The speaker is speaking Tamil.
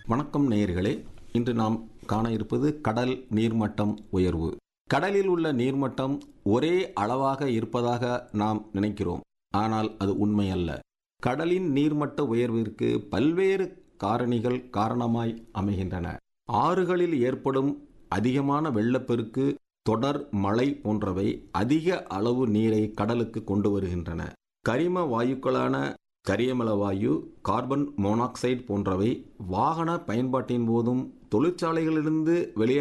வணக்கம் நேயர்களே இன்று நாம் காண இருப்பது கடல் நீர்மட்டம் உயர்வு கடலில் உள்ள நீர்மட்டம் ஒரே அளவாக இருப்பதாக நாம் நினைக்கிறோம் ஆனால் அது உண்மையல்ல கடலின் நீர்மட்ட உயர்விற்கு பல்வேறு காரணிகள் காரணமாய் அமைகின்றன ஆறுகளில் ஏற்படும் அதிகமான வெள்ளப்பெருக்கு தொடர் மழை போன்றவை அதிக அளவு நீரை கடலுக்கு கொண்டு வருகின்றன கரிம வாயுக்களான கரியமல வாயு கார்பன் மோனாக்சைடு போன்றவை வாகன பயன்பாட்டின் போதும் தொழிற்சாலைகளிலிருந்து வெளியே